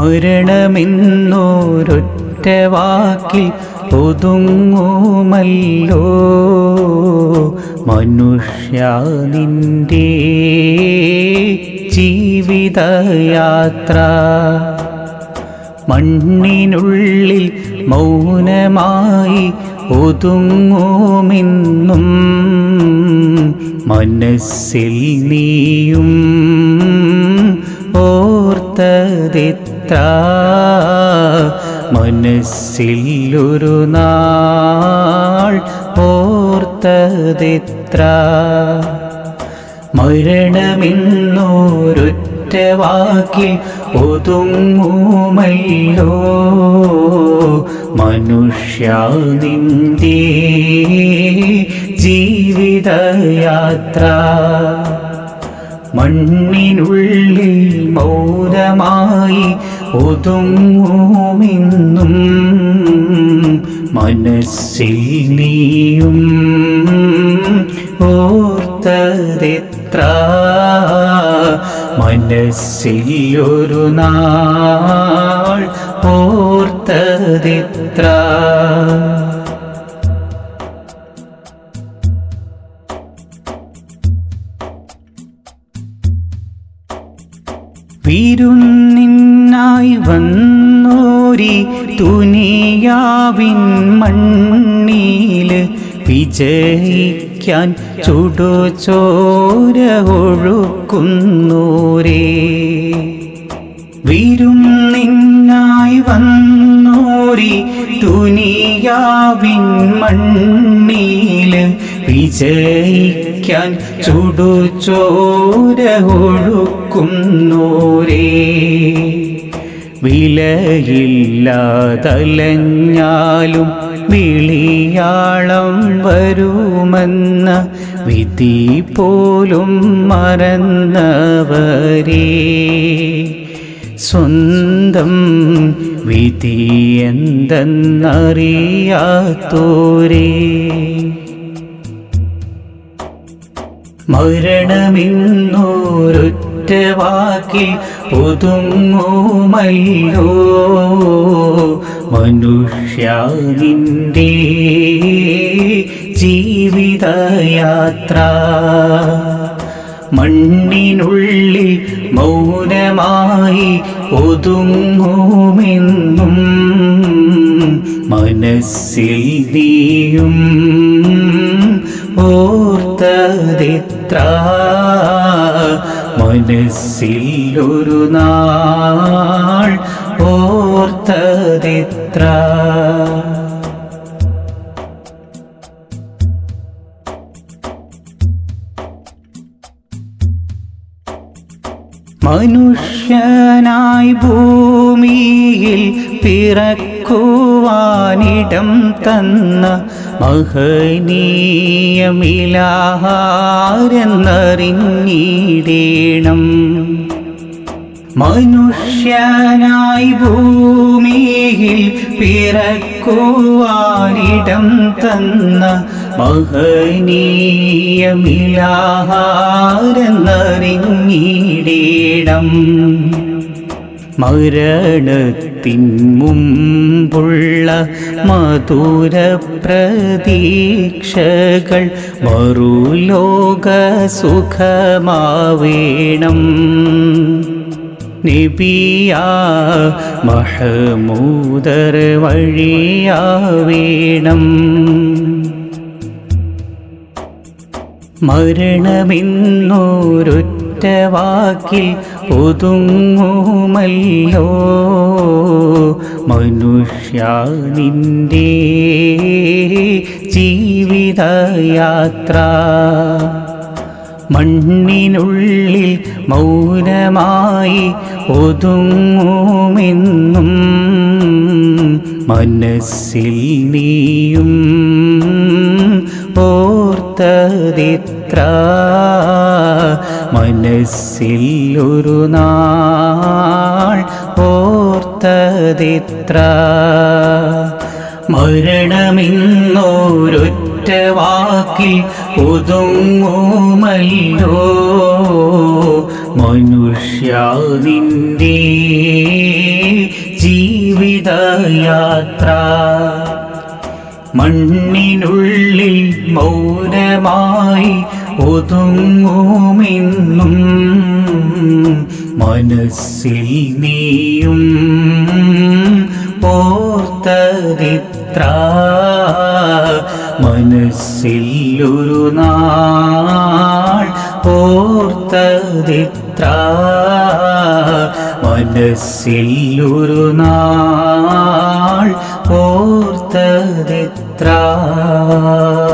മരണമെന്നോരൊറ്റ വാക്കിൽ ഒതുങ്ങുമല്ലോ മനുഷ്യ നിന്റെ ജീവിതയാത്ര മണ്ണിനുള്ളിൽ മൗനമായി ഒതുങ്ങുമെന്നും മനസ്സിൽ നീയും ഓർത്തതെത്ര മനസ്സിൽ ഒരു നാൾ ഓർത്തതെത്ര മരണമെന്നോരൊറ്റ വാക്കിൽ ഒതുങ്ങുമല്ലോ മനുഷ്യ നിന്റെ ജീവിതയാത്ര മണ്ണിനുള്ളിൽ മൗനമായി ഒതുങ്ങുമെന്നും മനസ്സിൽ നീയും ഓർത്തതെത്ര മനസ്സിൽ ഒരു നാൾ ഓർത്തതെത്ര വിരുന്നിനായി വന്നോരി തുനിയാവിൻ മണ്ണീല് വിജയിക്കാൻ ചുടുചോര ഒഴുക്കുന്നോരേ വിരുന്നിനായി വന്നോരി തുനിയാവിൻ മണ്ണീല് വിജയിക്കാൻ ചുടുചോര ഒഴുക്കുന്നോരേ വിലയില്ലാതലഞ്ഞാലും വിളിയാളം വരുമെന്ന വിധി പോലും മറന്നവരേ സ്വന്തം വിധി എന്തെന്നറിയാത്തോരേ മരണമെന്നോരൊറ്റ വാക്കിൽ ഒതുങ്ങുമല്ലോ മനുഷ്യ നിന്റെ ജീവിതയാത്ര മണ്ണിനുള്ളിൽ മൗനമായി ഒതുങ്ങുമെന്നും മനസ്സിൽ നീയും ഓർത്തതെത്ര മനസ്സിൽ ഒരു നാൾ ഓർത്തതെത്ര മനുഷ്യനായി ഭൂമിയിൽ പിറക്കുവാനിടം തന്ന മഹനീയമിലാരെന്നറിഞ്ഞിടേണം മനുഷ്യനായി ഭൂമിയിൽ പിറക്കുവാനിടം തന്ന മഹനീയമിലാരെന്നറിഞ്ഞിടേണം മരണത്തിൻ മുമ്പുള്ള മധുര പ്രതീക്ഷകൾ മറുലോക സുഖമാവേണം നബിയാ മഹമൂദർ വഴിയാവേണം മരണമെന്നോരൊറ്റ വാക്കിൽ ഒതുങ്ങുമല്ലോ മനുഷ്യ നിന്റെ ജീവിതയാത്ര മണ്ണിനുള്ളിൽ മൗനമായി ഒതുങ്ങുമെന്നും മനസ്സിൽ നീയും ഓർത്തതെത്ര മനസ്സിൽ ഒരു നാൾ ഓർത്തതെത്ര മരണമെന്നോരൊറ്റ വാക്കിൽ ഒതുങ്ങുമല്ലോ മനുഷ്യ നിന്റെ ജീവിതയാത്ര മണ്ണിനുള്ളിൽ മൗനമായി ഒതുങ്ങുമെന്നും മനസ്സിൽ നീയും ഓർത്തതിത്ര മനസ്സിൽ ഒരു നാൾ ഓർത്തതിത്ര മനസ്സിൽ ഒരു നാൾ ഓർത്തതിത്ര